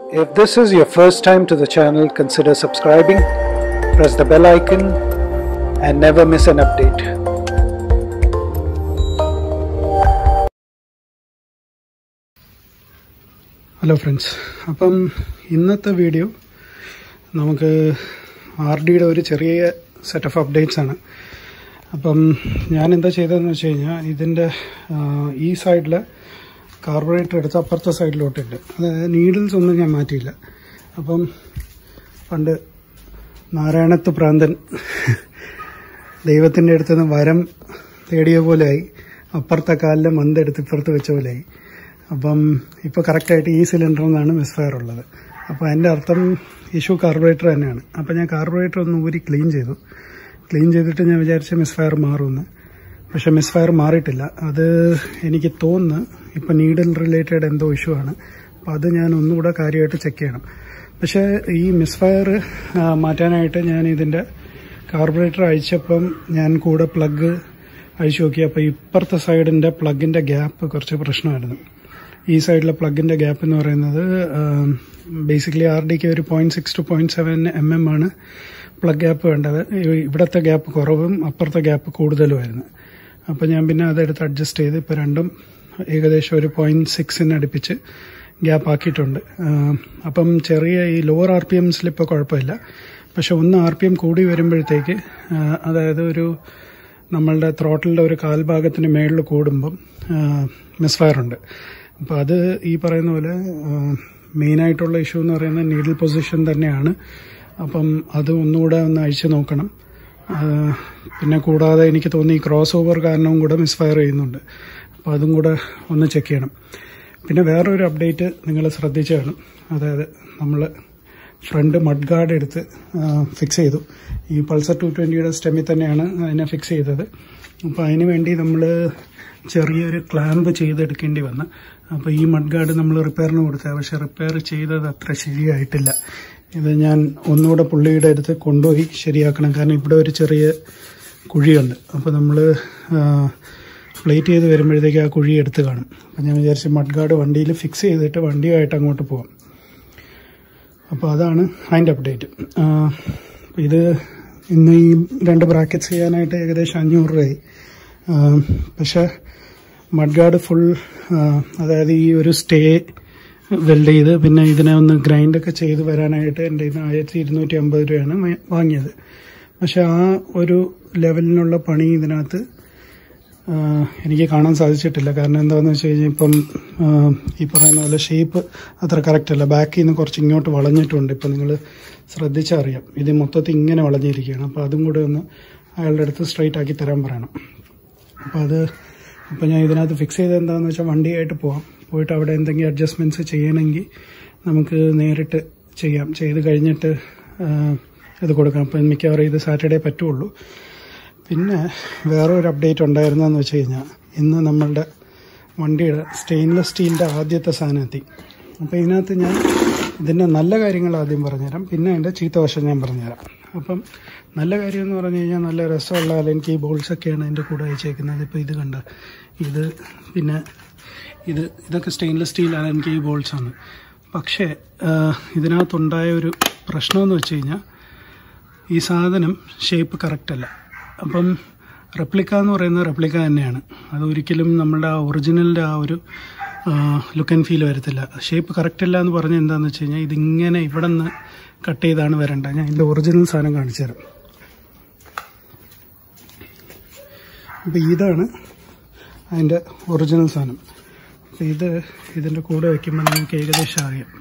If this is your first time to the channel, consider subscribing, press the bell icon, and never miss an update. Hello friends അപ്പം ഇന്നത്തെ video നമുക്ക് R ഡിയുടെ ഒരു ചെറിയ set of updates ആണ് അപ്പം ഞാൻ എന്താ ചെയ്തതെന്ന് വെച്ച് കഴിഞ്ഞാൽ ഇതിൻ്റെ ഈ സൈഡിൽ കാർബറേറ്റർ എടുത്ത് അപ്പുറത്തെ സൈഡിലോട്ടുണ്ട് അതായത് നീഡിൽസ് ഒന്നും ഞാൻ മാറ്റിയില്ല അപ്പം പണ്ട് നാരായണത്ത് പ്രാന്തൻ ദൈവത്തിൻ്റെ അടുത്ത് നിന്ന് വരം തേടിയ പോലെയായി അപ്പുറത്തെ കാലിലെ മന്തെടുത്ത് ഇപ്പുറത്ത് വെച്ച പോലെയായി അപ്പം ഇപ്പോൾ കറക്റ്റായിട്ട് ഈ സിലിണ്ടറിൽ നിന്നാണ് മിസ്ഫയർ ഉള്ളത് അപ്പോൾ അതിൻ്റെ അർത്ഥം ഇഷ്യൂ കാർബറേറ്റർ തന്നെയാണ് അപ്പോൾ ഞാൻ കാർബറേറ്റർ ഒന്ന് ഊരി ക്ലീൻ ചെയ്തു ക്ലീൻ ചെയ്തിട്ട് ഞാൻ വിചാരിച്ച മിസ്ഫയർ മാറുമെന്ന് പക്ഷെ മിസ്ഫയർ മാറിയിട്ടില്ല അത് എനിക്ക് തോന്നുന്നു ഇപ്പം നീഡൽ റിലേറ്റഡ് എന്തോ ഇഷ്യൂ ആണ് അപ്പോൾ അത് ഞാൻ ഒന്നുകൂടെ കാര്യമായിട്ട് ചെക്ക് ചെയ്യണം പക്ഷേ ഈ മിസ്ഫയർ മാറ്റാനായിട്ട് ഞാൻ ഇതിൻ്റെ കാർബറേറ്റർ അയച്ചപ്പം ഞാൻ കൂടെ പ്ലഗ് അഴിച്ചു നോക്കി അപ്പോൾ ഇപ്പുറത്തെ സൈഡിൻ്റെ പ്ലഗിൻ്റെ ഗ്യാപ്പ് കുറച്ച് പ്രശ്നമായിരുന്നു ഈ സൈഡിലെ പ്ലഗിൻ്റെ ഗ്യാപ്പ് എന്ന് പറയുന്നത് ബേസിക്കലി ആർ ഡിക്ക് ഒരു point six two point seven M M ആണ് പ്ലഗ് ഗ്യാപ്പ് വേണ്ടത് ഇവിടുത്തെ ഗ്യാപ്പ് കുറവും അപ്പുറത്തെ ഗ്യാപ്പ് കൂടുതലുമായിരുന്നു അപ്പോൾ ഞാൻ പിന്നെ അതെടുത്ത് അഡ്ജസ്റ്റ് ചെയ്ത് ഇപ്പോൾ രണ്ടും ഏകദേശം ഒരു പോയിന്റ് സിക്സിന് അടുപ്പിച്ച് ഗ്യാപ്പ് ആക്കിയിട്ടുണ്ട് അപ്പം ചെറിയ ഈ ലോവർ ആർ പി എംസിൽ ഇപ്പോൾ കുഴപ്പമില്ല പക്ഷെ ഒന്ന് ആർ പി എം കൂടി വരുമ്പോഴത്തേക്ക് അതായത് ഒരു നമ്മളുടെ ത്രോട്ടലിൻ്റെ ഒരു കാൽഭാഗത്തിന് മേളിൽ കൂടുമ്പം മിസ്ഫയർ ഉണ്ട് അപ്പോൾ അത് ഈ പറയുന്ന പോലെ മെയിനായിട്ടുള്ള ഇഷ്യൂ എന്ന് പറയുന്നത് നീഡിൽ പൊസിഷൻ തന്നെയാണ് അപ്പം അത് ഒന്നുകൂടെ ഒന്ന് അഴിച്ചു നോക്കണം പിന്നെ കൂടാതെ എനിക്ക് തോന്നി ഈ ക്രോസ് ഓവർ കാരണവും കൂടെ മിസ്ഫയർ ചെയ്യുന്നുണ്ട് അപ്പോൾ അതും കൂടെ ഒന്ന് ചെക്ക് ചെയ്യണം പിന്നെ വേറൊരു അപ്ഡേറ്റ് നിങ്ങൾ ശ്രദ്ധിച്ചു കാണും അതായത് നമ്മൾ ഫ്രണ്ട് മഡ് ഗാർഡ് എടുത്ത് ഫിക്സ് ചെയ്തു ഈ പൾസർ ടു ട്വൻറ്റിയുടെ സ്റ്റെമ്മിൽ തന്നെയാണ് അതിനെ ഫിക്സ് ചെയ്തത് അപ്പോൾ അതിന് വേണ്ടി നമ്മൾ ചെറിയൊരു ക്ലാമ്പ് ചെയ്തെടുക്കേണ്ടി വന്നു അപ്പോൾ ഈ മഡ് ഗാർഡ് നമ്മൾ റിപ്പയറിന് കൊടുത്തത് പക്ഷെ റിപ്പയർ ചെയ്തത് അത്ര ശരിയായിട്ടില്ല ഇത് ഞാൻ ഒന്നുകൂടെ പുള്ളിയുടെ അടുത്ത് കൊണ്ടുപോയി ശരിയാക്കണം കാരണം ഇവിടെ ഒരു ചെറിയ കുഴിയുണ്ട് അപ്പോൾ നമ്മൾ പ്ലേറ്റ് ചെയ്ത് വരുമ്പോഴത്തേക്ക് ആ കുഴി എടുത്ത് കാണും അപ്പം ഞാൻ വിചാരിച്ചു മഡ് ഗാർഡ് വണ്ടിയിൽ ഫിക്സ് ചെയ്തിട്ട് വണ്ടിയുമായിട്ട് അങ്ങോട്ട് പോകാം അപ്പോൾ അതാണ് അതിൻ്റെ അപ്ഡേറ്റ് ഇത് ഇന്ന് ഈ രണ്ട് ബ്രാക്കറ്റ്സ് ചെയ്യാനായിട്ട് ഏകദേശം അഞ്ഞൂറ് രൂപയായി പക്ഷേ മഡ് ഗാർഡ് ഫുൾ അതായത് ഈ ഒരു സ്റ്റേ വെൽഡ് ചെയ്ത് പിന്നെ ഇതിനെ ഒന്ന് ഗ്രൈൻഡൊക്കെ ചെയ്ത് വരാനായിട്ട് എൻ്റെ ഇത് ആയിരത്തി ഇരുന്നൂറ്റി അമ്പത് രൂപയാണ് വാങ്ങിയത് പക്ഷെ ആ ഒരു ലെവലിനുള്ള പണി ഇതിനകത്ത് എനിക്ക് കാണാൻ സാധിച്ചിട്ടില്ല കാരണം എന്താണെന്ന് വെച്ച് കഴിഞ്ഞാൽ ഇപ്പം ഈ പറയുന്ന പോലെ ഷേപ്പ് അത്ര കറക്റ്റ് അല്ല ബാക്കിൽ നിന്ന് കുറച്ച് ഇങ്ങോട്ട് വളഞ്ഞിട്ടുണ്ട് ഇപ്പം നിങ്ങൾ ശ്രദ്ധിച്ചറിയാം ഇത് മൊത്തത്തിൽ ഇങ്ങനെ വളഞ്ഞിരിക്കുകയാണ് അപ്പോൾ അതും കൂടെ ഒന്ന് അയാളുടെ അടുത്ത് സ്ട്രൈറ്റ് ആക്കി തരാൻ പറയണം അപ്പോൾ അത് അപ്പോൾ ഞാൻ ഇതിനകത്ത് ഫിക്സ് ചെയ്ത് എന്താണെന്ന് വെച്ചാൽ വണ്ടിയായിട്ട് പോവാം പോയിട്ട് അവിടെ എന്തെങ്കിലും അഡ്ജസ്റ്റ്മെൻറ്റ്സ് ചെയ്യണമെങ്കിൽ നമുക്ക് നേരിട്ട് ചെയ്യാം ചെയ്ത് കഴിഞ്ഞിട്ട് ഇത് കൊടുക്കാം അപ്പം മിക്കവാറും ഇത് സാറ്റർഡേ പറ്റുള്ളൂ പിന്നെ വേറെ ഒരു അപ്ഡേറ്റ് ഉണ്ടായിരുന്നതെന്ന് വെച്ച് കഴിഞ്ഞാൽ ഇന്ന് നമ്മളുടെ വണ്ടിയുടെ സ്റ്റെയിൻലെസ് സ്റ്റീലിൻ്റെ ആദ്യത്തെ സാധനം എത്തി അപ്പോൾ ഇതിനകത്ത് ഞാൻ ഇതിൻ്റെ നല്ല കാര്യങ്ങൾ ആദ്യം പറഞ്ഞുതരാം പിന്നെ അതിൻ്റെ ചീത്ത വശം ഞാൻ പറഞ്ഞുതരാം അപ്പം നല്ല കാര്യം എന്ന് പറഞ്ഞു കഴിഞ്ഞാൽ നല്ല രസമുള്ള അല്ലെങ്കിൽ ഈ ബോൾസൊക്കെയാണ് അതിൻ്റെ കൂടെ അയച്ചേക്കുന്നത് ഇപ്പോൾ ഇത് കണ്ട ഇത് പിന്നെ ഇത് ഇതൊക്കെ സ്റ്റെയിൻലെസ് സ്റ്റീലാണ് എനിക്ക് ഈ ബോൾസാണ് പക്ഷേ ഇതിനകത്തുണ്ടായ ഒരു പ്രശ്നമെന്ന് വെച്ച് കഴിഞ്ഞാൽ ഈ സാധനം ഷേപ്പ് കറക്റ്റ് അല്ല അപ്പം റെപ്ലിക്ക എന്ന് പറയുന്നത് റെപ്ലിക്ക തന്നെയാണ് അത് ഒരിക്കലും നമ്മുടെ ആ ഒറിജിനലിൻ്റെ ആ ഒരു ലുക്ക് ആൻഡ് ഫീൽ വരത്തില്ല ഷേപ്പ് കറക്റ്റ് അല്ല എന്ന് പറഞ്ഞാൽ എന്താണെന്ന് വെച്ച് കഴിഞ്ഞാൽ ഇതിങ്ങനെ ഇവിടെ നിന്ന് കട്ട് ചെയ്താണ് വരേണ്ടത് ഞാൻ ഇതിൻ്റെ ഒറിജിനൽ സാധനം കാണിച്ചു തരാം അപ്പോൾ ഇതാണ് അതിൻ്റെ ഒറിജിനൽ സാധനം അപ്പോൾ ഇത് ഇതിൻ്റെ കൂടെ വയ്ക്കുമ്പോൾ നമുക്ക് ഏകദേശം അറിയാം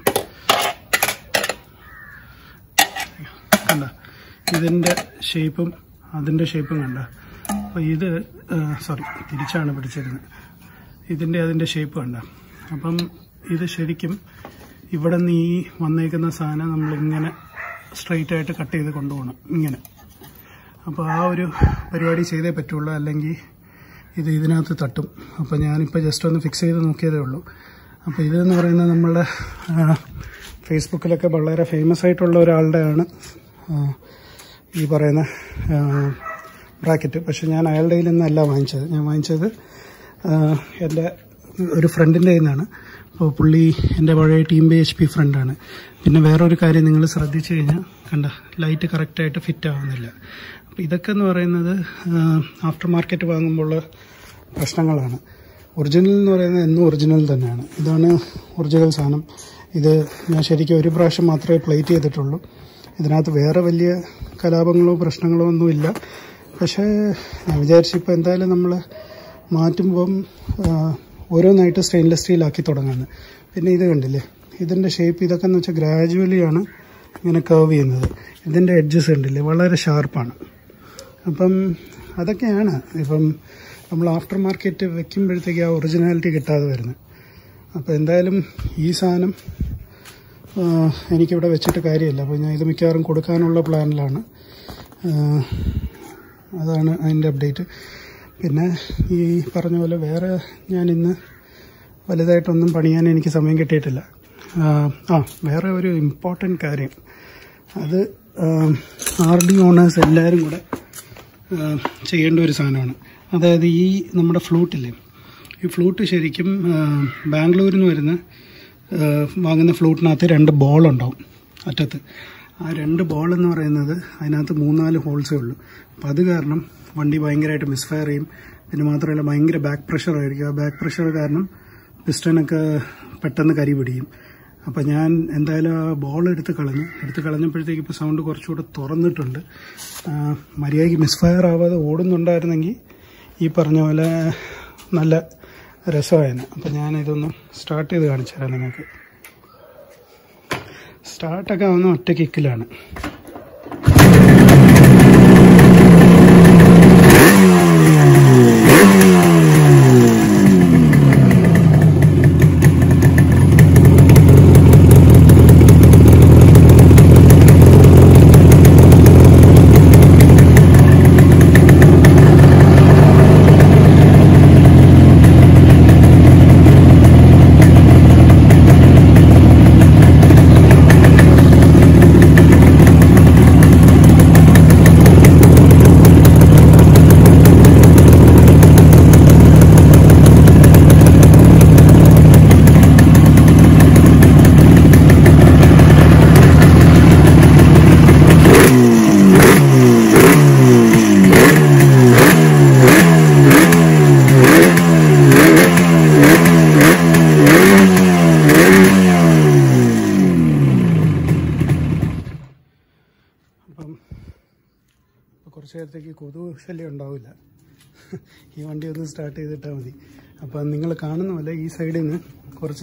കണ്ട ഇതിൻ്റെ ഷേപ്പും അതിൻ്റെ ഷേപ്പും കണ്ട അപ്പോൾ ഇത് സോറി തിരിച്ചാണ് പിടിച്ചിരുന്നത് ഇതിൻ്റെ അതിൻ്റെ ഷേപ്പ് കണ്ട അപ്പം ഇത് ശരിക്കും ഇവിടെ നിന്ന് ഈ വന്നേക്കുന്ന സാധനം നമ്മളിങ്ങനെ സ്ട്രെയിറ്റ് ആയിട്ട് കട്ട് ചെയ്ത് കൊണ്ടുപോകണം ഇങ്ങനെ അപ്പോൾ ആ ഒരു പരിപാടി ചെയ്തേ പറ്റുള്ളൂ അല്ലെങ്കിൽ ഇത് ഇതിനകത്ത് തട്ടും അപ്പോൾ ഞാനിപ്പോൾ ജസ്റ്റ് ഒന്ന് ഫിക്സ് ചെയ്ത് നോക്കിയതേ ഉള്ളൂ അപ്പോൾ ഇതെന്ന് പറയുന്നത് നമ്മളുടെ ഫേസ്ബുക്കിലൊക്കെ വളരെ ഫേമസ് ആയിട്ടുള്ള ഒരാളുടെയാണ് ഈ പറയുന്ന ബ്രാക്കറ്റ് പക്ഷെ ഞാൻ അയാളുടെ കയ്യിൽ നിന്നല്ല വാങ്ങിച്ചത് ഞാൻ വാങ്ങിച്ചത് എൻ്റെ ഒരു ഫ്രണ്ടിൻ്റെ നിന്നാണ് അപ്പോൾ പുള്ളി എൻ്റെ പഴയ ടീം ബി എച്ച് പി ഫ്രണ്ടാണ് പിന്നെ വേറൊരു കാര്യം നിങ്ങൾ ശ്രദ്ധിച്ചു കഴിഞ്ഞാൽ കണ്ട ലൈറ്റ് കറക്റ്റായിട്ട് ഫിറ്റ് ആവുന്നില്ല അപ്പോൾ ഇതൊക്കെ എന്ന് പറയുന്നത് ആഫ്റ്റർ മാർക്കറ്റ് വാങ്ങുമ്പോൾ പ്രശ്നങ്ങളാണ് ഒറിജിനൽ എന്ന് പറയുന്നത് എന്നും ഒറിജിനൽ തന്നെയാണ് ഇതാണ് ഒറിജിനൽ സാധനം ഇത് ഞാൻ ശരിക്കും ഒരു പ്രാവശ്യം മാത്രമേ പ്ലേറ്റ് ചെയ്തിട്ടുള്ളൂ ഇതിനകത്ത് വേറെ വലിയ കലാപങ്ങളോ പ്രശ്നങ്ങളോ ഒന്നുമില്ല പക്ഷേ ഞാൻ വിചാരിച്ചു ഇപ്പോൾ എന്തായാലും നമ്മൾ മാറ്റുമ്പം ആ, ഓരോന്നായിട്ട് സ്റ്റെയിൻലെസ് സ്റ്റീൽ ആക്കി തുടങ്ങുന്നത് പിന്നെ ഇത് കണ്ടില്ലേ ഇതിൻ്റെ ഷേപ്പ് ഇതൊക്കെ എന്ന് വെച്ചാൽ ഗ്രാജുവലി ആണ് ഇങ്ങനെ കർവ് ചെയ്യുന്നത് ഇതിൻ്റെ എഡ്ജസ് കണ്ടില്ലേ വളരെ ഷാർപ്പാണ് അപ്പം അതൊക്കെയാണ് ഇപ്പം നമ്മൾ ആഫ്റ്റർ മാർക്കറ്റ് വെക്കുമ്പോഴത്തേക്ക് ആ ഒറിജിനാലിറ്റി കിട്ടാതെ വരുന്നത് അപ്പോൾ എന്തായാലും ഈ സാധനം ആ, എനിക്കിവിടെ വെച്ചിട്ട് കാര്യമില്ല അപ്പോൾ ഞാൻ ഇത് മിക്കവാറും കൊടുക്കാനുള്ള പ്ലാനിലാണ് ആ, അതാണ് അതിൻ്റെ അപ്ഡേറ്റ് പിന്നെ ഈ പറഞ്ഞ പോലെ വേറെ ഞാൻ ഇന്ന് വലുതായിട്ടൊന്നും പണിയാൻ എനിക്ക് സമയം കിട്ടിയിട്ടില്ല ആ, ആ വേറെ ഒരു ഇമ്പോർട്ടൻ്റ് കാര്യം അത് ആർ ഡി ഓണേഴ്സ് എല്ലാവരും കൂടെ ആ, ചെയ്യേണ്ട ഒരു സാധനമാണ് അതായത് ഈ നമ്മുടെ ഫ്ലൂട്ടില്ലേ ഈ ഫ്ലൂട്ട് ശരിക്കും ആ, ബാംഗ്ലൂരിൽ നിന്ന് വരുന്ന ആ, വാങ്ങുന്ന ഫ്ലൂട്ടിനകത്ത് രണ്ട് ബോൾ ഉണ്ടാവും അറ്റത്ത് ആ രണ്ട് ബോൾ എന്ന് പറയുന്നത് അതിനകത്ത് മൂന്നാല് ഹോൾസേ ഉള്ളൂ അപ്പം അത് കാരണം വണ്ടി ഭയങ്കരമായിട്ട് മിസ്ഫയർ ചെയ്യും പിന്നെ മാത്രമല്ല ഭയങ്കര ബാക്ക് പ്രഷർ ആയിരിക്കും ആ ബാക്ക് പ്രഷർ കാരണം പിസ്റ്റനൊക്കെ പെട്ടെന്ന് കരി പിടിക്കും അപ്പം ഞാൻ എന്തായാലും ആ ബോൾ എടുത്ത് കളഞ്ഞു എടുത്ത് കളഞ്ഞപ്പോഴത്തേക്ക് ഇപ്പോൾ സൗണ്ട് കുറച്ചുകൂടെ തുറന്നിട്ടുണ്ട് ആ, മര്യാദയ്ക്ക് മിസ്ഫയർ ആവാതെ ഓടുന്നുണ്ടായിരുന്നെങ്കിൽ ഈ പറഞ്ഞ പോലെ നല്ല രസമായിരുന്നു അപ്പം ഞാനിതൊന്ന് സ്റ്റാർട്ട് ചെയ്ത് കാണിച്ചു തരാം നിങ്ങൾക്ക് സ്റ്റാർട്ടൊക്കെ ആവുന്ന ഒറ്റ കിക്കിലാണ് അപ്പം ഇപ്പോൾ കുറച്ച് നേരത്തേക്ക് കൊതുക് ശല്യം ഉണ്ടാവില്ല ഈ വണ്ടി ഒന്ന് സ്റ്റാർട്ട് ചെയ്തിട്ടാൽ മതി അപ്പം നിങ്ങൾ കാണുന്ന പോലെ ഈ സൈഡിൽ നിന്ന് കുറച്ച്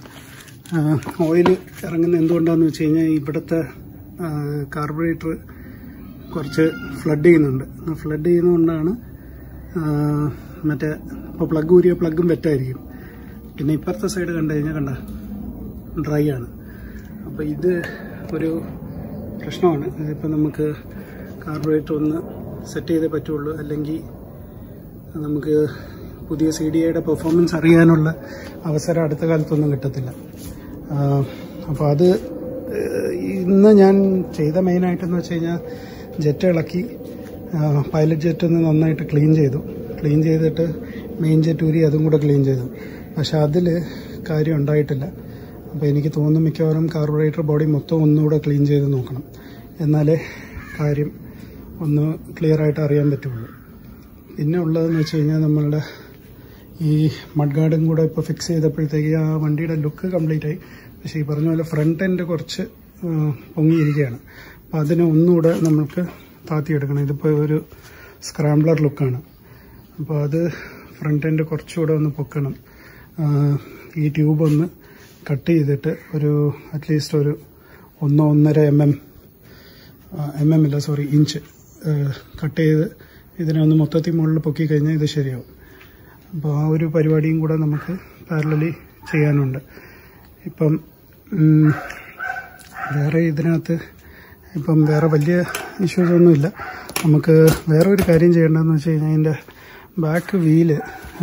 ഓയിൽ ഇറങ്ങുന്ന എന്തുകൊണ്ടാണെന്ന് വെച്ച് കഴിഞ്ഞാൽ ഇവിടുത്തെ കാർബറേറ്റർ കുറച്ച് ഫ്ലഡ് ചെയ്യുന്നുണ്ട് ഫ്ലഡ് ചെയ്യുന്നതുകൊണ്ടാണ് ആ, മറ്റേ ഇപ്പോൾ പ്ലഗ് ഊരിയ പ്ലഗും വെറ്റായിരിക്കും പിന്നെ ഇപ്പുറത്തെ സൈഡ് കണ്ടു കഴിഞ്ഞാൽ കണ്ട ഡ്രൈ ആണ് അപ്പോൾ ഇത് ഒരു പ്രശ്നമാണ് ഇതിപ്പോൾ നമുക്ക് കാർബറേറ്റർ ഒന്ന് സെറ്റ് ചെയ്തേ പറ്റുള്ളൂ അല്ലെങ്കിൽ നമുക്ക് പുതിയ സി ഡി ഐയുടെ പെർഫോമൻസ് അറിയാനുള്ള അവസരം അടുത്ത കാലത്തൊന്നും കിട്ടത്തില്ല അപ്പോൾ അത് ഏഹ്, ഇന്ന് ഞാൻ ചെയ്ത മെയിനായിട്ടെന്ന് വെച്ച് കഴിഞ്ഞാൽ ജെറ്റ് ഇളക്കി പൈലറ്റ് ജെറ്റ് ഒന്ന് നന്നായിട്ട് ക്ലീൻ ചെയ്തു ക്ലീൻ ചെയ്തിട്ട് മെയിൻ ജെറ്റ് ഊരി അതും കൂടെ ക്ലീൻ ചെയ്തു പക്ഷെ അതിൽ കാര്യം ഉണ്ടായിട്ടില്ല അപ്പോൾ എനിക്ക് തോന്നുന്നു മിക്കവാറും കാർബറേറ്റർ ബോഡി മൊത്തം ഒന്നുകൂടെ ക്ലീൻ ചെയ്ത് നോക്കണം എന്നാലേ കാര്യം ഒന്ന് ക്ലിയർ ആയിട്ട് അറിയാൻ പറ്റുള്ളൂ പിന്നെ ഉള്ളതെന്ന് വെച്ച് കഴിഞ്ഞാൽ നമ്മളുടെ ഈ മഡ് ഗാർഡും കൂടെ ഇപ്പോൾ ഫിക്സ് ചെയ്തപ്പോഴത്തേക്ക് ആ വണ്ടിയുടെ ലുക്ക് കംപ്ലീറ്റ് ആയി പക്ഷേ ഈ പറഞ്ഞ പോലെ ഫ്രണ്ട് എൻഡ് കുറച്ച് ആ, പൊങ്ങിയിരിക്കുകയാണ് അപ്പം അതിനെ ഒന്നുകൂടെ നമ്മൾക്ക് താത്തിയെടുക്കണം ഇതിപ്പോൾ ഒരു സ്ക്രാംബ്ലർ ലുക്കാണ് അപ്പോൾ അത് ഫ്രണ്ട് എൻഡ് കുറച്ചുകൂടെ ഒന്ന് പൊക്കണം ആ, ഈ ട്യൂബ് ഒന്ന് കട്ട് ചെയ്തിട്ട് ഒരു അറ്റ്ലീസ്റ്റ് ഒരു ഒന്നോ ഒന്നര എം എം എം എം ഇല്ല സോറി ഇഞ്ച് കട്ട് ചെയ്ത് ഇതിനെ ഒന്ന് മൊത്തത്തിൽ മുകളിൽ പൊക്കി കഴിഞ്ഞാൽ ഇത് ശരിയാവും അപ്പോൾ ആ ഒരു പരിപാടിയും കൂടെ നമുക്ക് പാരലലി ചെയ്യാനുണ്ട് ഇപ്പം ഉം, വേറെ ഇതിനകത്ത് ഇപ്പം വേറെ വലിയ ഇഷ്യൂസ് ഒന്നുമില്ല നമുക്ക് വേറെ ഒരു കാര്യം ചെയ്യേണ്ടതെന്ന് വെച്ച് കഴിഞ്ഞാൽ അതിൻ്റെ ബാക്ക് വീല്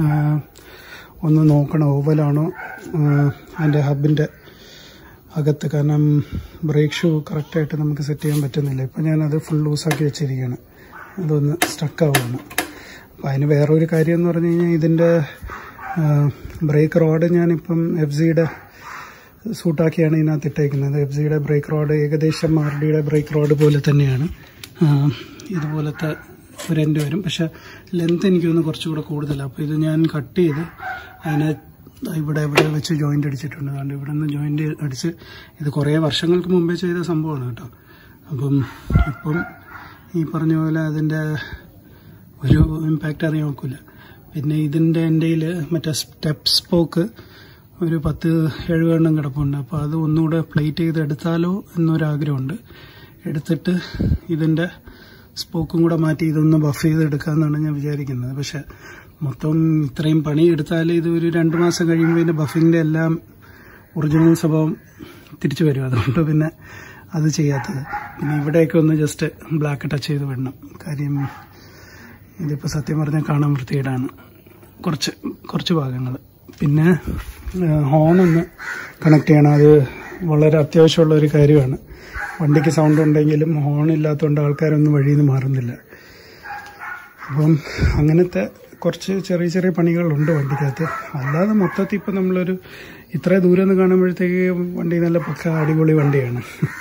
ഒന്ന് നോക്കണം ഓവലാണോ അതിൻ്റെ ഹബിൻ്റെ അകത്ത് കാരണം ബ്രേക്ക് ഷൂ കറക്റ്റായിട്ട് നമുക്ക് സെറ്റ് ചെയ്യാൻ പറ്റുന്നില്ല ഇപ്പം ഞാനത് ഫുൾ ലൂസാക്കി വെച്ചിരിക്കുകയാണ് അതൊന്ന് സ്റ്റക്ക് ആവുകയാണ് അപ്പം അതിന് വേറൊരു കാര്യം എന്ന് പറഞ്ഞു കഴിഞ്ഞാൽ ഇതിൻ്റെ ബ്രേക്ക് റോഡ് ഞാനിപ്പം എഫ് സിയുടെ സൂട്ടാക്കിയാണ് ഇതിനകത്ത് ഇട്ടേക്കുന്നത് എഫ് സിയുടെ ബ്രേക്ക് റോഡ് ഏകദേശം ആർ ഡിയുടെ ബ്രേക്ക് റോഡ് പോലെ തന്നെയാണ് ആ, ഇതുപോലത്തെ ഒരു എൻഡ് വരും പക്ഷെ ലെങ്ത് എനിക്ക് തോന്നുന്നു കുറച്ചുകൂടെ കൂടുതലാണ് അപ്പോൾ ഇത് ഞാൻ കട്ട് ചെയ്ത് അതിനെ ഇവിടെ ഇവിടെ വെച്ച് ജോയിന്റ് അടിച്ചിട്ടുണ്ട് അതുകൊണ്ട് ഇവിടെ നിന്ന് ജോയിന്റ് അടിച്ച് ഇത് കുറേ വർഷങ്ങൾക്ക് മുമ്പേ ചെയ്ത സംഭവമാണ് കേട്ടോ അപ്പം ഇപ്പം ഈ പറഞ്ഞ പോലെ അതിൻ്റെ ഒരു ഇമ്പാക്റ്റ് അറിയാൻ നോക്കില്ല പിന്നെ ഇതിൻ്റെ എൻ്റെ മറ്റേ സ്റ്റെപ്പ് സ്പോക്ക് ഒരു പത്ത് എഴുപതെണ്ണം കിടപ്പുണ്ട് അപ്പോൾ അത് ഒന്നുകൂടെ പ്ലേറ്റ് ചെയ്ത് എടുത്താലോ എന്നൊരാഗ്രഹമുണ്ട് എടുത്തിട്ട് ഇതിൻ്റെ സ്പോക്കും കൂടെ മാറ്റി ഇതൊന്ന് ബഫ് ചെയ്ത് എടുക്കാമെന്നാണ് ഞാൻ വിചാരിക്കുന്നത് പക്ഷെ മൊത്തം ഇത്രയും പണി എടുത്താൽ ഇത് ഒരു രണ്ട് മാസം കഴിയുമ്പോൾ ഇതിൻ്റെ ബഫിൻ്റെ എല്ലാം ഒറിജിനൽ സ്വഭാവം തിരിച്ചു വരും അതുകൊണ്ട് പിന്നെ അത് ചെയ്യാത്തത് പിന്നെ ഇവിടെയൊക്കെ ഒന്ന് ജസ്റ്റ് ബ്ലാക്ക് ടച്ച് ചെയ്ത് വിടണം കാര്യം ഇതിപ്പോൾ സത്യം പറഞ്ഞാൽ കാണാൻ വൃത്തികേടാണ് കുറച്ച് കുറച്ച് ഭാഗങ്ങൾ പിന്നെ ഹോൺ ഒന്ന് കണക്ട് ചെയ്യണം അത് വളരെ അത്യാവശ്യമുള്ള ഒരു കാര്യമാണ് വണ്ടിക്ക് സൗണ്ട് ഉണ്ടെങ്കിലും ഹോൺ ഇല്ലാത്തതുകൊണ്ട് ആൾക്കാരൊന്നും വഴിയിൽ നിന്ന് മാറുന്നില്ല അപ്പം അങ്ങനത്തെ കുറച്ച് ചെറിയ ചെറിയ പണികളുണ്ട് വണ്ടിക്കകത്ത് അല്ലാതെ മൊത്തത്തിൽ ഇപ്പം നമ്മളൊരു ഇത്ര ദൂരം നിന്ന് കാണുമ്പോഴത്തേക്ക് വണ്ടി നല്ല പക്ക അടിപൊളി വണ്ടിയാണ്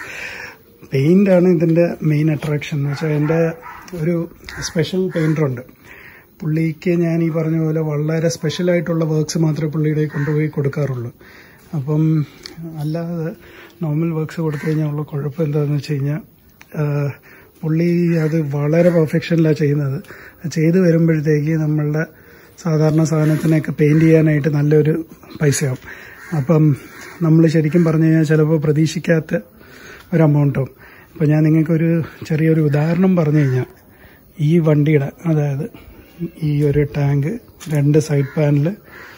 പെയിൻ്റാണ് ഇതിൻ്റെ മെയിൻ അട്രാക്ഷൻ എന്ന് വെച്ചാൽ എൻ്റെ ഒരു സ്പെഷ്യൽ പെയിൻ്ററുണ്ട് പുള്ളിക്ക് ഞാൻ ഈ പറഞ്ഞ പോലെ വളരെ സ്പെഷ്യലായിട്ടുള്ള വർക്ക്സ് മാത്രമേ പുള്ളിയുടെ കൊണ്ടുപോയി കൊടുക്കാറുള്ളൂ അപ്പം അല്ലാതെ നോർമൽ വർക്ക്സ് കൊടുത്തു കഴിഞ്ഞാൽ ഉള്ള കുഴപ്പം എന്താണെന്ന് വെച്ച് കഴിഞ്ഞാൽ ആഹ്, പുള്ളി അത് വളരെ പെർഫെക്ഷനിലാണ് ചെയ്യുന്നത് അത് ചെയ്ത് വരുമ്പോഴത്തേക്ക് നമ്മളുടെ സാധാരണ സാധനത്തിനൊക്കെ പെയിന്റ് ചെയ്യാനായിട്ട് നല്ലൊരു പൈസയാവും അപ്പം നമ്മൾ ശരിക്കും പറഞ്ഞു കഴിഞ്ഞാൽ ചിലപ്പോൾ പ്രതീക്ഷിക്കാത്ത ഒരു എമൗണ്ടാവും ഇപ്പം ഞാൻ നിങ്ങൾക്കൊരു ചെറിയൊരു ഉദാഹരണം പറഞ്ഞു കഴിഞ്ഞാൽ ഈ വണ്ടിയുടെ അതായത് ഈ ഒരു ടാങ്ക് രണ്ട് സൈഡ് പാനൽ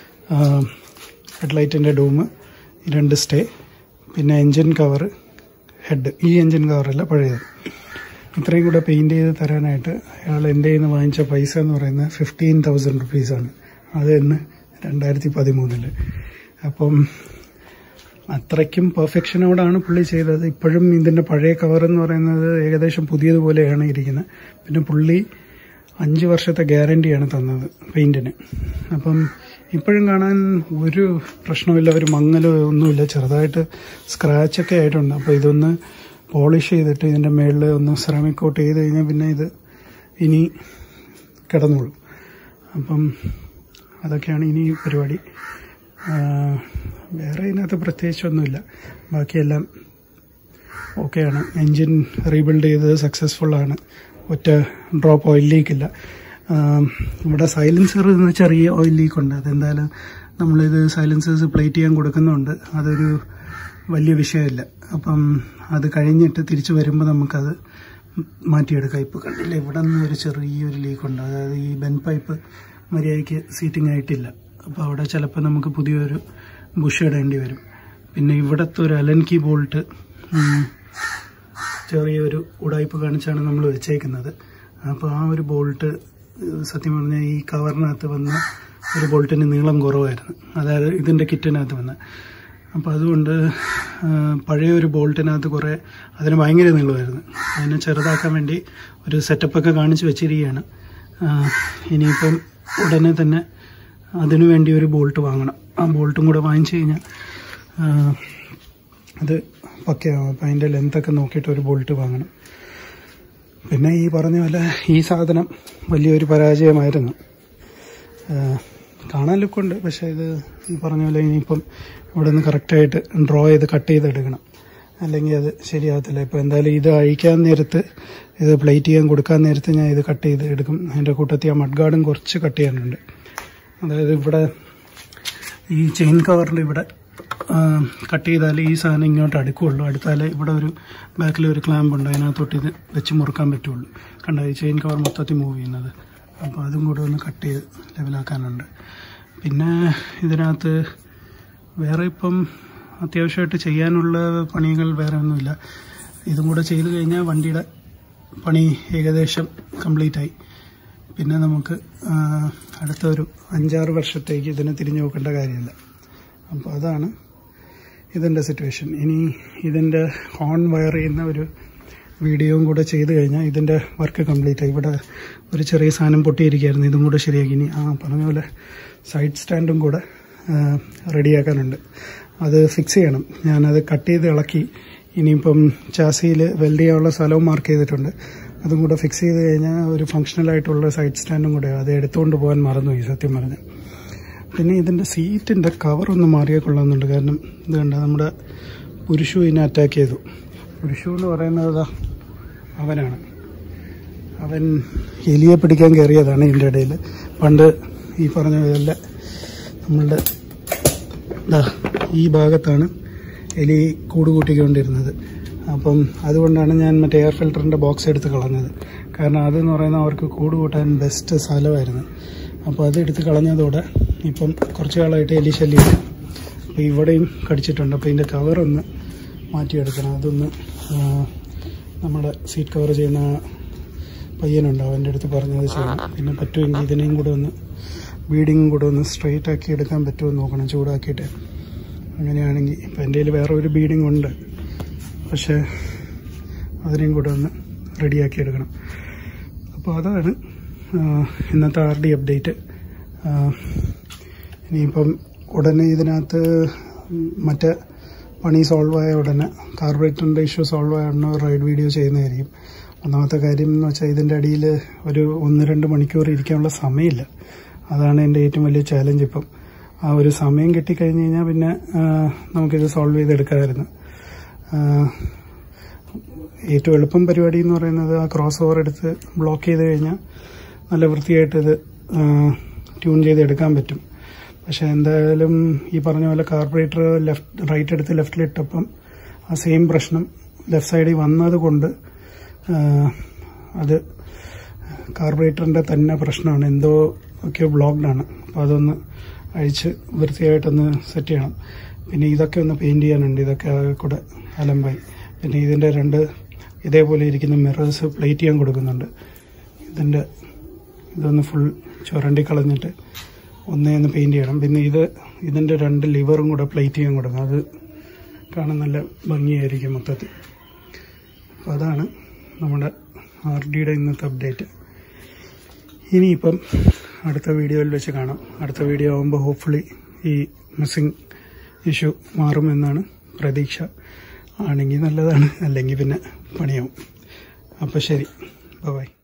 ഹെഡ്ലൈറ്റിൻ്റെ ഡൂമ് രണ്ട് സ്റ്റേ പിന്നെ എൻജിൻ കവർ ഹെഡ് ഈ എൻജിൻ കവറല്ല പഴയത് ഇത്രയും കൂടെ പെയിൻറ് ചെയ്ത് തരാനായിട്ട് അയാൾ എൻ്റെ കയ്യിൽ നിന്ന് വാങ്ങിച്ച പൈസ എന്ന് പറയുന്നത് ഫിഫ്റ്റീൻ തൗസൻഡ് റുപ്പീസാണ് അത് ഇന്ന് രണ്ടായിരത്തി പതിമൂന്നില് അപ്പം അത്രയ്ക്കും പെർഫെക്ഷനോടാണ് പുള്ളി ചെയ്തത് ഇപ്പോഴും ഇതിൻ്റെ പഴയ കവർ എന്ന് പറയുന്നത് ഏകദേശം പുതിയതുപോലെയാണ് ഇരിക്കുന്നത് പിന്നെ പുള്ളി അഞ്ച് വർഷത്തെ ഗ്യാരണ്ടിയാണ് തന്നത് പെയിന്റിന് അപ്പം ഇപ്പോഴും കാണാൻ ഒരു പ്രശ്നമില്ല ഒരു മങ്ങലോ ഒന്നുമില്ല ചെറുതായിട്ട് സ്ക്രാച്ചൊക്കെ ആയിട്ടുണ്ട് അപ്പോൾ ഇതൊന്ന് പോളിഷ് ചെയ്തിട്ട് ഇതിൻ്റെ മേളിൽ ഒന്ന് സെറാമിക് കോട്ട് ചെയ്ത് കഴിഞ്ഞാൽ പിന്നെ ഇത് ഇനി കിടന്നോളും അപ്പം അതൊക്കെയാണ് ഇനി പരിപാടി ആ, വേറെ ഇതിനകത്ത് പ്രത്യേകിച്ചൊന്നുമില്ല ബാക്കിയെല്ലാം ഓക്കെയാണ് എൻജിൻ റീബിൽഡ് ചെയ്തത് സക്സസ്ഫുൾ ആണ് ഒറ്റ ഡ്രോപ്പ് ഓയിൽ ലീക്ക് ഇല്ല ആം, ഇവിടെ സൈലൻസർ എന്ന് ചെറിയ ഓയിൽ ലീക്ക് ഉണ്ട് അതെന്തായാലും നമ്മളിത് സൈലൻസേഴ്സ് പ്ലേറ്റ് ചെയ്യാൻ കൊടുക്കുന്നുണ്ട് അതൊരു വലിയ വിഷയമില്ല അപ്പം അത് കഴിഞ്ഞിട്ട് തിരിച്ചു വരുമ്പോൾ നമുക്കത് മാറ്റിയെടുക്കാം ഇപ്പോൾ കണ്ടില്ല ഇവിടെ നിന്ന് ഒരു ചെറിയൊരു ലീക്കുണ്ട് അതായത് ഈ ബെൻ പൈപ്പ് മര്യാദയ്ക്ക് സീറ്റിംഗ് ആയിട്ടില്ല അപ്പോൾ അവിടെ ചിലപ്പോൾ നമുക്ക് പുതിയൊരു ബുഷ് ഇടേണ്ടി വരും പിന്നെ ഇവിടുത്തെ ഒരു അലൻകി ബോൾട്ട് ചെറിയൊരു ഉടായ്പ കാണിച്ചാണ് നമ്മൾ വെച്ചേക്കുന്നത് അപ്പോൾ ആ ഒരു ബോൾട്ട് സത്യം പറഞ്ഞാൽ ഈ കവറിനകത്ത് വന്ന ഒരു ബോൾട്ടിന് നീളം കുറവായിരുന്നു അതായത് ഇതിൻ്റെ കിറ്റിനകത്ത് വന്ന അപ്പോൾ അതുകൊണ്ട് ആ, പഴയ ഒരു ബോൾട്ടിനകത്ത് കുറേ അതിന് ഭയങ്കര നീളമായിരുന്നു അതിനെ ചെറുതാക്കാൻ വേണ്ടി ഒരു സെറ്റപ്പൊക്കെ കാണിച്ച് വെച്ചിരിക്കുകയാണ് ആ, ഇനിയിപ്പം ഉടനെ തന്നെ അതിനു വേണ്ടി ഒരു ബോൾട്ട് വാങ്ങണം ആ ബോൾട്ടും കൂടെ വാങ്ങിച്ചു കഴിഞ്ഞാൽ ആ, അത് പക്കയാവും അപ്പം അതിൻ്റെ ലെങ്ത്തൊക്കെ നോക്കിയിട്ട് ഒരു ബോൾട്ട് വാങ്ങണം പിന്നെ ഈ പറഞ്ഞ പോലെ ഈ സാധനം വലിയൊരു പരാജയമായിരുന്നു ആ, കാണാൻ ലുക്കുണ്ട് പക്ഷേ ഇത് ഈ പറഞ്ഞ പോലെ ഇനിയിപ്പം ഇവിടെ നിന്ന് കറക്റ്റായിട്ട് ഡ്രോ ചെയ്ത് കട്ട് ചെയ്തെടുക്കണം അല്ലെങ്കിൽ അത് ശരിയാകത്തില്ല ഇപ്പോൾ എന്തായാലും ഇത് അഴിക്കാൻ നേരത്ത് ഇത് പ്ലേറ്റ് ചെയ്യാൻ കൊടുക്കാൻ നേരത്ത് ഞാൻ ഇത് കട്ട് ചെയ്ത് എടുക്കും അതിൻ്റെ കൂട്ടത്തിൽ ആ മഡ് ഗാർഡും കുറച്ച് കട്ട് ചെയ്യാനുണ്ട് അതായത് ഇവിടെ ഈ ചെയിൻ കവറിൽ ഇവിടെ കട്ട് ചെയ്താൽ ഈ സാധനം ഇങ്ങോട്ട് അടുക്കുള്ളൂ അടുത്താൽ ഇവിടെ ഒരു ബാക്കിൽ ഒരു ക്ലാമ്പ് ഉണ്ട് അതിനകത്തോട്ട് ഇത് വെച്ച് മുറുക്കാൻ പറ്റുള്ളൂ കണ്ട ഈ ചെയിൻ കവർ മൊത്തത്തിൽ മൂവ് ചെയ്യുന്നത് അപ്പോൾ അതും കൂടെ ഒന്ന് കട്ട് ചെയ്ത് ലെവലാക്കാനുണ്ട് പിന്നെ ഇതിനകത്ത് വേറെ ഇപ്പം അത്യാവശ്യമായിട്ട് ചെയ്യാനുള്ള പണികൾ വേറെ ഒന്നുമില്ല ഇതും കൂടെ ചെയ്ത് കഴിഞ്ഞാൽ വണ്ടിയുടെ പണി ഏകദേശം കംപ്ലീറ്റ് ആയി പിന്നെ നമുക്ക് ആ, അടുത്ത ഒരു അഞ്ചാറ് വർഷത്തേക്ക് ഇതിനെ തിരിഞ്ഞു നോക്കേണ്ട കാര്യമില്ല അപ്പോൾ അതാണ് ഇതിൻ്റെ സിറ്റുവേഷൻ ഇനി ഇതിൻ്റെ ഹോൺ വയർ ചെയ്യുന്ന ഒരു വീഡിയോയും കൂടെ ചെയ്ത് കഴിഞ്ഞാൽ ഇതിൻ്റെ വർക്ക് കംപ്ലീറ്റ് ആയി ഇവിടെ ഒരു ചെറിയ സാധനം പൊട്ടിയിരിക്കുകയായിരുന്നു ഇതും കൂടെ ശരിയാക്കി ഇനി ആ പറഞ്ഞ പോലെ സൈഡ് സ്റ്റാൻഡും കൂടെ റെഡിയാക്കാനുണ്ട് അത് ഫിക്സ് ചെയ്യണം ഞാനത് കട്ട് ചെയ്ത് ഇളക്കി ഇനിയിപ്പം ചാസിയിൽ വെൽഡ് ചെയ്യാനുള്ള സ്ഥലവും മാർക്ക് ചെയ്തിട്ടുണ്ട് അതും കൂടെ ഫിക്സ് ചെയ്ത് കഴിഞ്ഞാൽ ഒരു ഫങ്ഷണൽ ആയിട്ടുള്ള സൈഡ് സ്റ്റാൻഡും കൂടെ അത് എടുത്തുകൊണ്ട് പോകാൻ മറന്നുപോയി സത്യം പറഞ്ഞ് പിന്നെ ഇതിൻ്റെ സീറ്റിൻ്റെ കവർ ഒന്ന് മാറിയാൽ കൊള്ളാമെന്നുണ്ട് കാരണം ഇത് കണ്ട നമ്മുടെ പുരുഷു ഇതിനെ അറ്റാക്ക് ചെയ്തു പുരുഷു എന്ന് പറയുന്നത് ദാ അവനാണ് അവൻ എലിയെ പിടിക്കാൻ കയറിയതാണ് ഇതിൻ്റെ ഇടയിൽ പണ്ട് ഈ പറഞ്ഞ പോലെ നമ്മളുടെ ദാ ഈ ഭാഗത്താണ് എലി കൂട് കൂട്ടിക്കൊണ്ടിരുന്നത് അപ്പം അതുകൊണ്ടാണ് ഞാൻ മറ്റേ എയർ ഫിൽറ്ററിൻ്റെ ബോക്സ് എടുത്ത് കളഞ്ഞത് കാരണം അതെന്ന് പറയുന്നത് അവർക്ക് കൂട് കൂട്ടാൻ ബെസ്റ്റ് സ്ഥലമായിരുന്നു അപ്പോൾ അത് എടുത്ത് കളഞ്ഞതോടെ ഇപ്പം കുറച്ച് കാലമായിട്ട് എലി ശല്യമില്ല അപ്പോൾ ഇവിടെയും കടിച്ചിട്ടുണ്ട് അപ്പോൾ ഇതിൻ്റെ കവറൊന്ന് മാറ്റിയെടുക്കണം അതൊന്ന് ആ, നമ്മുടെ സീറ്റ് കവർ ചെയ്യുന്ന ആ പയ്യനുണ്ട് അവൻ്റെ അടുത്ത് പറഞ്ഞത് ചെയ്യണം പിന്നെ പറ്റുമെങ്കിൽ ഇതിനെയും കൂടെ ഒന്ന് ബീഡിങ്ങും കൂടെ ഒന്ന് സ്ട്രെയിറ്റ് ആക്കി എടുക്കാൻ പറ്റുമോ എന്ന് നോക്കണം ചൂടാക്കിയിട്ട് അങ്ങനെയാണെങ്കിൽ ഇപ്പം എൻ്റെ കയ്യിൽ വേറെ ഒരു ബീഡിങ് ഉണ്ട് പക്ഷേ അതിനെയും കൂടെ ഒന്ന് റെഡിയാക്കി എടുക്കണം അപ്പോൾ അതാണ് ആ, ഇന്നത്തെ ആർ ഡി അപ്ഡേറ്റ് ഇനിയിപ്പം ഉടനെ ഇതിനകത്ത് മറ്റേ പണി സോൾവ് ആയ ഉടനെ കാർബറേറ്ററിൻ്റെ ഇഷ്യൂ സോൾവ് ആയ ഉടനെ റൈഡ് വീഡിയോ ചെയ്യുന്നതായിരിക്കും ഒന്നാമത്തെ കാര്യം എന്ന് വെച്ചാൽ ഇതിൻ്റെ അടിയിൽ ഒരു ഒന്ന് രണ്ട് മണിക്കൂർ ഇരിക്കാനുള്ള സമയമില്ല അതാണ് എൻ്റെ ഏറ്റവും വലിയ ചാലഞ്ച് ഇപ്പം ആ ഒരു സമയം കിട്ടിക്കഴിഞ്ഞ് കഴിഞ്ഞാൽ പിന്നെ ആ, നമുക്കിത് സോൾവ് ചെയ്തെടുക്കാമായിരുന്നു ആ, ഏറ്റവും എളുപ്പം പരിപാടി എന്ന് പറയുന്നത് ആ ക്രോസ് ഓവർ എടുത്ത് ബ്ലോക്ക് ചെയ്ത് കഴിഞ്ഞാൽ നല്ല വൃത്തിയായിട്ട് ഇത് ട്യൂൺ ചെയ്ത് എടുക്കാൻ പറ്റും പക്ഷെ എന്തായാലും ഈ പറഞ്ഞ പോലെ കാർബറേറ്റർ ലെഫ്റ്റ് റൈറ്റ് എടുത്ത് ലെഫ്റ്റിലിട്ടപ്പം ആ സെയിം പ്രശ്നം ലെഫ്റ്റ് സൈഡിൽ വന്നത് കൊണ്ട് ആ, അത് കാർബറേറ്ററിൻ്റെ തന്നെ പ്രശ്നമാണ് എന്തോ ഒക്കെ ബ്ലോക്ക്ഡ് ആണ് അപ്പോൾ അതൊന്ന് അഴിച്ച് വൃത്തിയായിട്ടൊന്ന് സെറ്റ് ചെയ്യണം പിന്നെ ഇതൊക്കെ ഒന്ന് പെയിൻറ് ചെയ്യാനുണ്ട് ഇതൊക്കെ ആകെ കൂടെ അലമ്പായി പിന്നെ ഇതിൻ്റെ രണ്ട് ഇതേപോലെ ഇരിക്കുന്ന മിറേഴ്സ് പ്ലേറ്റ് ചെയ്യാൻ കൊടുക്കുന്നുണ്ട് ഇതിൻ്റെ ഇതൊന്ന് ഫുൾ ചുരണ്ടി കളഞ്ഞിട്ട് ഒന്നേ ഒന്ന് പെയിൻറ് ചെയ്യണം പിന്നെ ഇത് ഇതിൻ്റെ രണ്ട് ലിവറും കൂടെ പ്ലേറ്റ് ചെയ്യാൻ കൊടുക്കണം അത് കാണാൻ നല്ല ഭംഗിയായിരിക്കും മൊത്തത്തിൽ അപ്പോൾ അതാണ് നമ്മുടെ ആർ ഡിയുടെ ഇന്നത്തെ അപ്ഡേറ്റ് ഇനിയിപ്പം അടുത്ത വീഡിയോയിൽ വെച്ച് കാണാം അടുത്ത വീഡിയോ ആകുമ്പോൾ ഹോപ്പ്ഫുള്ളി ഈ മിസ്സിങ് ഇഷ്യൂ മാറുമെന്നാണ് പ്രതീക്ഷ ആണെങ്കിൽ നല്ലതാണ് അല്ലെങ്കിൽ പിന്നെ പണിയാവും അപ്പോൾ ശരി ബൈ